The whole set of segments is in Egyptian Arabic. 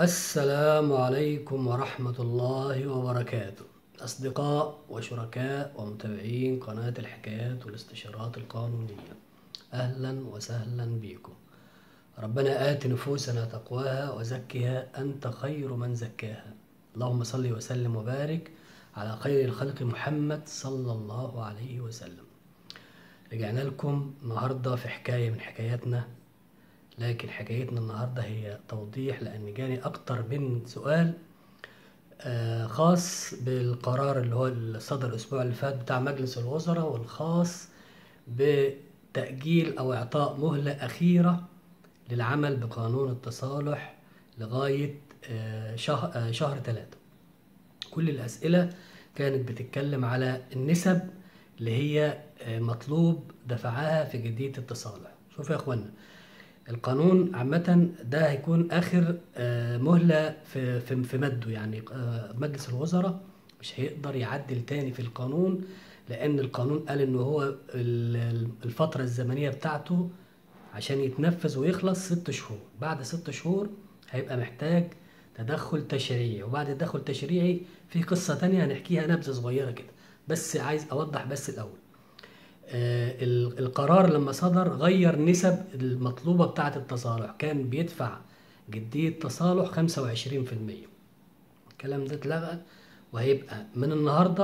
السلام عليكم ورحمة الله وبركاته أصدقاء وشركاء ومتابعين قناة الحكايات والاستشارات القانونية أهلا وسهلا بكم ربنا آت نفوسنا تقواها وزكها أنت خير من زكاها اللهم صل وسلم وبارك على خير الخلق محمد صلى الله عليه وسلم رجعنا لكم النهاردة في حكاية من حكاياتنا لكن حكايتنا النهاردة هي توضيح لأن جاني أكتر من سؤال آه، خاص بالقرار اللي هو اللي صدر الأسبوع اللي فات بتاع مجلس الوزراء والخاص بتأجيل أو إعطاء مهلة أخيرة للعمل بقانون التصالح لغاية آه، شهر آه، شهر ثلاثة كل الأسئلة كانت بتتكلم على النسب اللي هي آه، مطلوب دفعها في جدية التصالح شوف يا اخوانا القانون عامة ده هيكون آخر آه، مهلة في في في مده يعني آه، مجلس الوزراء مش هيقدر يعدل تاني في القانون لأن القانون قال إن هو ال- الفترة الزمنية بتاعته عشان يتنفذ ويخلص ست شهور بعد ست شهور هيبقى محتاج تدخل تشريعي وبعد التدخل التشريعي في قصة تانية هنحكيها نبذة صغيرة كده بس عايز أوضح بس الأول آه، ال- القرار لما صدر غير نسب المطلوبة بتاعة التصالح كان بيدفع جدية تصالح 25% الكلام ده اتلغى وهيبقى من النهاردة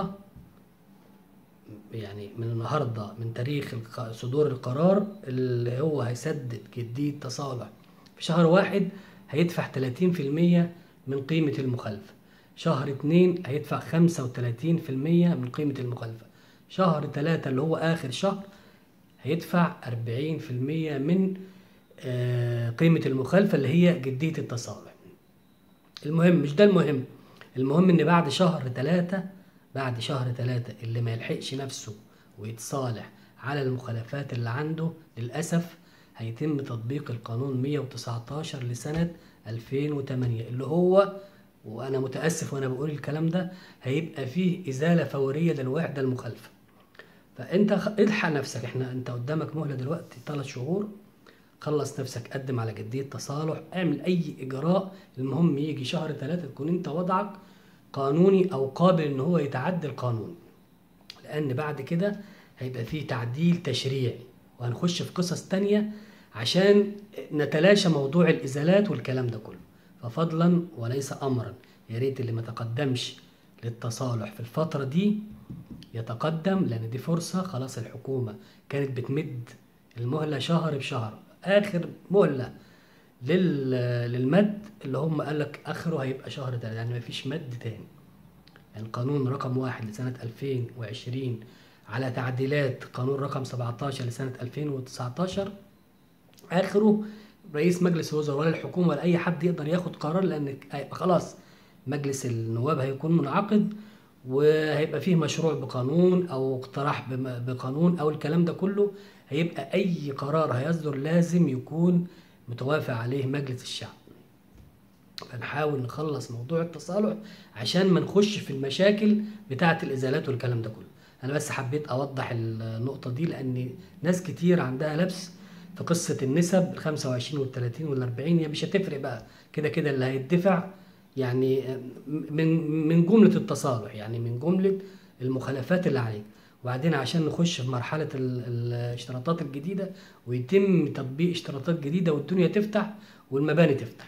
يعني من النهاردة من تاريخ الق- صدور القرار اللي هو هيسدد جدية تصالح في شهر واحد هيدفع 30% من قيمة المخالفة شهر اتنين هيدفع 35% من قيمة المخالفة شهر تلاتة اللي هو آخر شهر هيدفع 40% من آه، قيمة المخالفة اللي هي جدية التصالح المهم مش ده المهم المهم ان بعد شهر ثلاثة بعد شهر ثلاثة اللي ما يلحقش نفسه ويتصالح على المخالفات اللي عنده للأسف هيتم تطبيق القانون 119 لسنة 2008 اللي هو وأنا متأسف وأنا بقول الكلام ده هيبقى فيه إزالة فورية للوحدة المخالفة فأنت خ- الحق نفسك احنا أنت قدامك مهلة دلوقتي ثلاث شهور خلص نفسك قدم على جدية تصالح اعمل اي اجراء المهم يجي شهر ثلاثة تكون انت وضعك قانوني او قابل ان هو يتعدل قانوني لان بعد كده هيبقى فيه تعديل تشريعي وهنخش في قصص تانية عشان نتلاشى موضوع الازالات والكلام ده كله ففضلا وليس امرا يا ريت اللي ما تقدمش للتصالح في الفترة دي يتقدم لان دي فرصة خلاص الحكومة كانت بتمد المهلة شهر بشهر اخر مهلة لل... للمد اللي هم قال لك اخره هيبقى شهر تاني يعني مفيش مد تاني يعني القانون رقم واحد لسنة 2020 على تعديلات قانون رقم 17 لسنة 2019 اخره رئيس مجلس الوزراء ولا الحكومه ولا اي حد يقدر ياخد قرار لان هيبقى خلاص مجلس النواب هيكون منعقد وهيبقى فيه مشروع بقانون او اقتراح بم- بقانون او الكلام ده كله هيبقى اي قرار هيصدر لازم يكون متوافق عليه مجلس الشعب فنحاول نخلص موضوع التصالح عشان ما نخش في المشاكل بتاعة الإزالات والكلام ده كله أنا بس حبيت أوضح النقطة دي لأن ناس كتير عندها لبس في قصة النسب ال 25 وال 30 وال 40 هي مش هتفرق بقى كده كده اللي هيدفع يعني من من جملة التصالح يعني من جملة المخالفات اللي عليك وبعدين عشان نخش في مرحلة ال- الاشتراطات الجديدة ويتم تطبيق اشتراطات جديدة والدنيا تفتح والمباني تفتح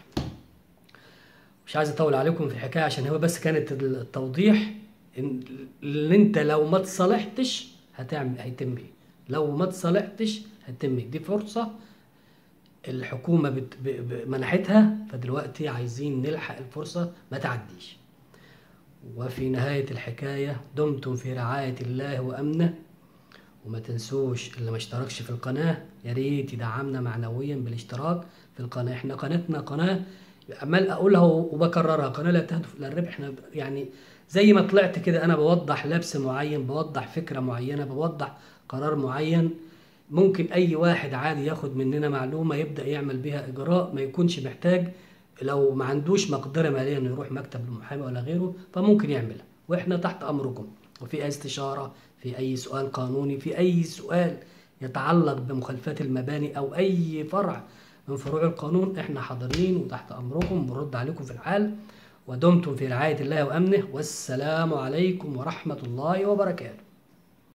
مش عايز اطول عليكم في الحكايه عشان هو بس كانت التوضيح ان اللي انت لو ما تصالحتش هتعمل هيتم ايه لو ما تصالحتش هيتم ايه دي فرصه الحكومه بت... ب... ب... منحتها فدلوقتي عايزين نلحق الفرصه ما تعديش وفي نهايه الحكايه دمتم في رعايه الله وامنه وما تنسوش اللي ما اشتركش في القناة يا ريت يدعمنا معنويا بالاشتراك في القناة احنا قناتنا قناة عمال اقولها وبكررها قناة لا تهدف الى الربح احنا يعني زي ما طلعت كده انا بوضح لبس معين بوضح فكرة معينة بوضح قرار معين ممكن اي واحد عادي ياخد مننا معلومة يبدأ يعمل بيها اجراء ما يكونش محتاج لو ما عندوش مقدرة مالية انه يروح مكتب المحامي ولا غيره فممكن يعملها واحنا تحت امركم وفي اي استشارة في اي سؤال قانوني في اي سؤال يتعلق بمخالفات المباني او اي فرع من فروع القانون احنا حاضرين وتحت امركم ونرد عليكم في الحال ودمتم في رعاية الله وامنه والسلام عليكم ورحمة الله وبركاته